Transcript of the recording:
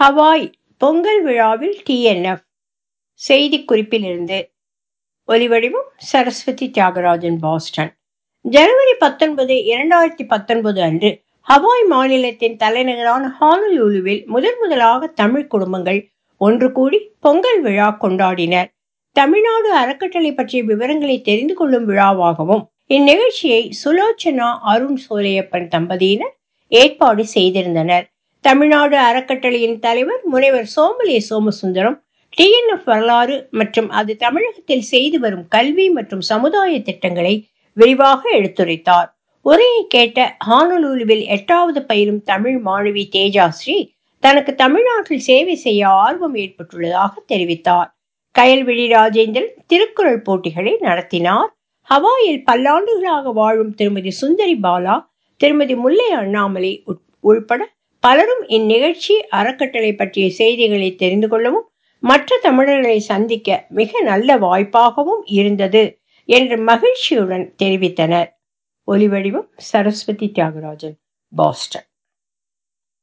Hawaii Pongal விழாவில் TNF செய்திக்குறிப்பிலிருந்து ஒலிவடிவம் Saraswati Thiagarajan Boston ஜனவரி பத்தொன்பது இரண்டாயிரத்தி பத்தொன்பது அன்று ஹவாய் மாநிலத்தின் தலைநகரான ஹானலூலுவில் முதன் முதலாக தமிழ் குடும்பங்கள் ஒன்று கூடி பொங்கல் விழா கொண்டாடினர் தமிழ்நாடு அறக்கட்டளை பற்றிய விவரங்களை தெரிந்து கொள்ளும் விழாவாகவும் இந்நிகழ்ச்சியை சுலோச்சனா அருண் சோலையப்பன் தம்பதியினர் ஏற்பாடு செய்திருந்தனர் தமிழ்நாடு அறக்கட்டளையின் தலைவர் முனைவர் சோமலே சோமசுந்தரம் டிஎன்எஃப் வரலாறு மற்றும் அது தமிழகத்தில் செய்து வரும் கல்வி மற்றும் சமுதாய திட்டங்களை விரிவாக எடுத்துரைத்தார் உரையை கேட்ட ஹானலூலுவில் எட்டாவது பயிலும் தமிழ் மாணவி தேஜாஸ்ரீ தனக்கு தமிழ்நாட்டில் சேவை செய்ய ஆர்வம் ஏற்பட்டுள்ளதாக தெரிவித்தார் கயல்விழி ராஜேந்திரன் திருக்குறள் போட்டிகளை நடத்தினார் ஹவாயில் பல்லாண்டுகளாக வாழும் திருமதி சுந்தரி பாலா திருமதி முல்லை அண்ணாமலை உள்பட பலரும் இந்நிகழ்ச்சி அறக்கட்டளை பற்றிய செய்திகளை தெரிந்து கொள்ளவும் மற்ற தமிழர்களை சந்திக்க மிக நல்ல வாய்ப்பாகவும் இருந்தது என்று மகிழ்ச்சியுடன் தெரிவித்தனர் ஒலிவடிவம் சரஸ்வதி தியாகராஜன் பாஸ்டன்